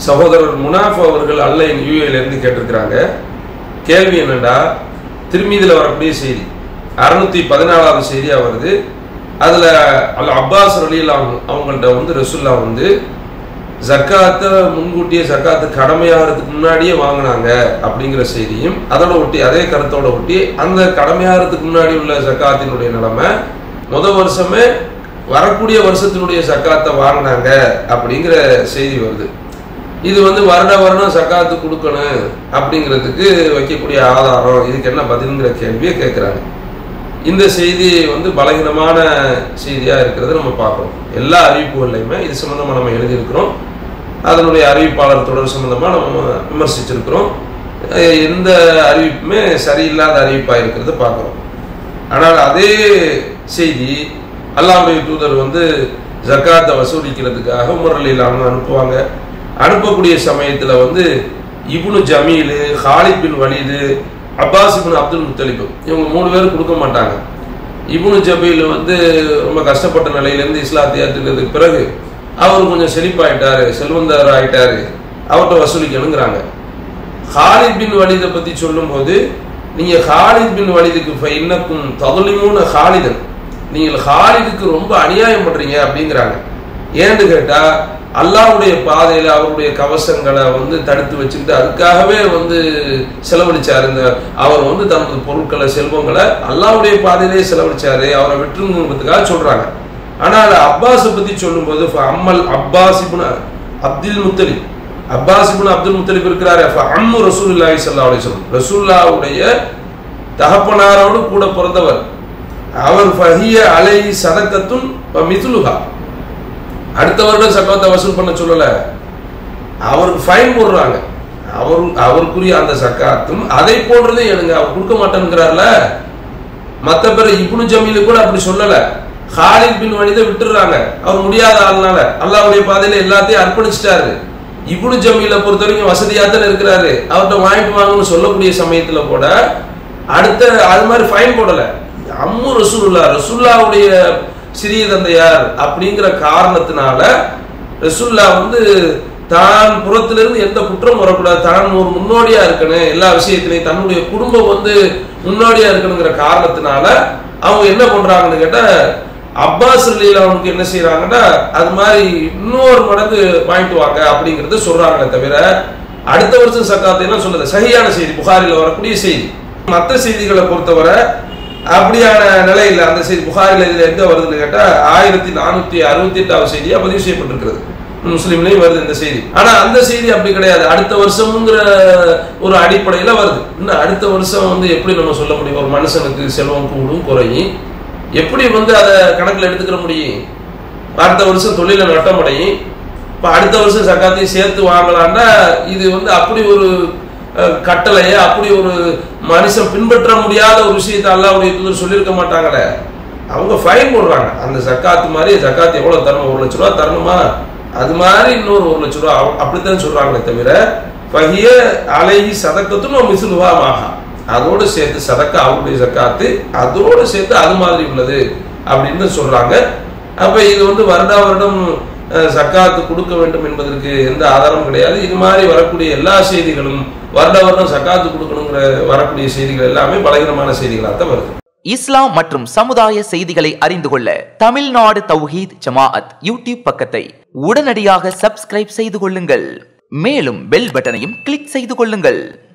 சகோதரர் முனாஃப் அவர்கள் அல்லைன் யூஏல இருந்து கேட்டிருக்கிறாங்க கேள்வி என்னடா திருமீதியில் வரக்கூடிய செய்தி அறுநூத்தி பதினாலாவது செய்தியா வருது அதுல அல் அப்பாஸ் ரலியில் அவங்க அவங்கள்ட்ட வந்து ரசுல்லா வந்து ஜக்காத்தை முன்கூட்டியே ஜக்காத்து கடமையாகிறதுக்கு முன்னாடியே வாங்கினாங்க அப்படிங்கிற செய்தியும் அதோட ஒட்டி அதே கருத்தோட ஒட்டி அந்த கடமையாகிறதுக்கு முன்னாடி உள்ள ஜக்காத்தினுடைய நிலைமை முத வருஷமே வரக்கூடிய வருஷத்தினுடைய ஜக்காத்தை வாங்கினாங்க அப்படிங்கிற செய்தி வருது இது வந்து வருட வருடம் சக்காத்து கொடுக்கணும் அப்படிங்கிறதுக்கு வைக்கக்கூடிய ஆதாரம் இதுக்கு என்ன பதிலுங்கிற கேள்வியை கேட்குறாங்க இந்த செய்தி வந்து பலகீனமான செய்தியாக இருக்கிறத நம்ம பார்க்குறோம் எல்லா அறிவிப்புகள்லையுமே இது சம்மந்தமாக நம்ம எழுதியிருக்கிறோம் அதனுடைய அறிவிப்பாளர் தொடர் சம்மந்தமாக நம்ம விமர்சிச்சிருக்கிறோம் அஹ் எந்த அறிவிப்புமே சரியில்லாத அறிவிப்பாக இருக்கிறத பார்க்குறோம் ஆனால் அதே செய்தி அல்லாமை தூதர் வந்து ஜக்காத்தை வசூலிக்கிறதுக்காக முரளியில் அவங்க அனுப்புவாங்க அனுப்பக்கூடிய சமயத்தில் வந்து ibn Jamil Khalid bin Walid Abbas ibn Abdul Muttalib இவங்க மூணு பேரும் கொடுக்க மாட்டாங்க இப்னு ஜபீல் வந்து ரொம்ப கஷ்டப்பட்ட நிலையிலேருந்து இஸ்லாத்தை ஏற்றுக்கிறதுக்கு பிறகு அவர் கொஞ்சம் செழிப்பாயிட்டாரு செல்வந்தர் ஆயிட்டாரு அவர்கிட்ட வசூலிக்கணுங்கிறாங்க ஹாலித் பின் வலிதை பற்றி சொல்லும்போது நீங்கள் ஹாலித் பின் வலிதுக்கு இன்னக்கும் தகுலிமூன ஹாலிதன் நீங்கள் ஹாலிதுக்கு ரொம்ப அநியாயம் பண்ணுறீங்க அப்படிங்கிறாங்க ஏன்னு கேட்டால் அல்லாவுடைய பாதையில் அவருடைய கவசங்களை வந்து தடுத்து வச்சுக்கிட்டு அதுக்காகவே வந்து செலவழிச்சாரு இந்த அவர் வந்து தனது பொருட்களை செல்வங்களை அல்லாவுடைய பாதையிலே செலவழிச்சாரு அவரை விட்டுருங்கிறதுக்காக சொல்றாங்க ஆனால் அப்பாஸை பத்தி சொல்லும்போது அம்மல் Abbas ibn Abdul Muttalib Abbas ibn Abdul Muttalib இருக்கிறாரு அம்மு ரசூலுல்லாஹி ஸல்லல்லாஹு அலைஹி வஸல்லம் ரசூலுல்லாஹ்வுடைய தகப்பனாரோடு கூட பிறந்தவர் அவர் ஃபஹிய அலை சதக்கத்துன் மிதுலுஹா அடுத்த வருடம் சக்கரத்தை வசூல் பண்ண சொல்லல அவருக்கு ஃபைன் போடுறாங்க அவர் அவருக்குரிய அந்த சக்காத்தும் அதை போன்றதே எடுங்க அவர் கொடுக்க மாட்டேங்கிறார்ல மற்ற பேர் இப்னு ஜமீலு கூட அப்படி சொல்லல ஹாலித் பின் வனிதை விட்டுறாங்க அவர் முடியாத ஆள்னால அல்லாவுடைய பாதையில எல்லாத்தையும் அர்ப்பணிச்சிட்டாரு இப்னு ஜமீலை பொறுத்த வரைக்கும் வசதியாக தானே இருக்கிறாரு அவர்கிட்ட வாங்கிட்டு வாங்கன்னு சொல்லக்கூடிய சமயத்துல கூட அடுத்த அது மாதிரி ஃபைன் போடல அம்மு ரசூல்லா ரசூல்லாவுடைய சிறிய தந்தையார் அப்படிங்கிற காரணத்தினால ரசுல்லா வந்து தான் புறத்திலிருந்து எந்த குற்றம் வரக்கூடாது தான் ஒரு முன்னோடியா இருக்கணும் எல்லா விஷயத்திலையும் தன்னுடைய குடும்பம் வந்து முன்னோடியா இருக்கணுங்கிற காரணத்தினால அவங்க என்ன பண்றாங்கன்னு கேட்டா அப்பாஸ் அலியில் அவனுக்கு என்ன செய்யறாங்கன்னா அது மாதிரி இன்னொரு மடங்கு வாங்கிட்டு வாங்க அப்படிங்கறத சொல்றாங்களே தவிர அடுத்த வருஷம் சக்காத்தை எல்லாம் சொல்லுது சரியான செய்தி புகாரில் வரக்கூடிய செய்தி மற்ற செய்திகளை பொறுத்தவரை அப்படியான நிலையில் அந்த செய்தி புகாரில் இதில் எங்க வருதுன்னு கேட்டா ஆயிரத்தி நானூத்தி அறுபத்தி எட்டாவது செய்தியா பதிவு செய்யப்பட்டிருக்கிறது முஸ்லீம்லயும் வருது இந்த செய்தி ஆனா அந்த செய்தி அப்படி கிடையாது அடுத்த வருஷம்ங்கிற ஒரு அடிப்படையில வருது இன்னும் அடுத்த வருஷம் வந்து எப்படி நம்ம சொல்ல முடியும் ஒரு மனுஷனுக்கு செல்வம் கூடும் குறையும் எப்படி வந்து அதை கணக்கில் எடுத்துக்கிற முடியும் அடுத்த வருஷம் தொழில நட்டமடையும் இப்போ அடுத்த வருஷம் சக்காத்தையும் சேர்த்து வாங்கலான்னா இது வந்து அப்படி ஒரு கட்டளையை அப்படி ஒரு மனுஷன் பின்பற்ற முடியாத ஒரு விஷயத்தை அல்லாவுடைய தூதர் சொல்லியிருக்க மாட்டாங்களே அவங்க ஃபைன் போடுறாங்க அந்த ஜக்காத்து மாதிரி ஜக்காத்து எவ்வளோ தரணும் ஒரு லட்ச ரூபா தரணுமா அது மாதிரி இன்னொரு ஒரு லட்ச ரூபா அப்படித்தான் சொல்றாங்களே தவிர பகிய அலைகி சதக்கத்துன்னு மிசுலுவா மாகா அதோடு சேர்த்து சதக்கா அவருடைய ஜக்காத்து அதோடு சேர்த்து அது மாதிரி உள்ளது அப்படின்னு சொல்றாங்க அப்ப இது வந்து வருடா வருடம் சக்காத்து கொடுக்க வேண்டும் என்பதற்கு எந்த ஆதாரமும் கிடையாது இது மாதிரி வரக்கூடிய எல்லா செய்திகளும் வருட வருடம் சக்காத்து கொடுக்கணுங்கிற வரக்கூடிய செய்திகள் எல்லாமே பலகீனமான செய்திகளாக தான் வருது இஸ்லாம் மற்றும் சமுதாய செய்திகளை அறிந்து கொள்ள தமிழ்நாடு தௌஹீத் ஜமாஅத் யூடியூப் பக்கத்தை உடனடியாக சப்ஸ்கிரைப் செய்து கொள்ளுங்கள் மேலும் பெல் பட்டனையும் கிளிக் செய்து கொள்ளுங்கள்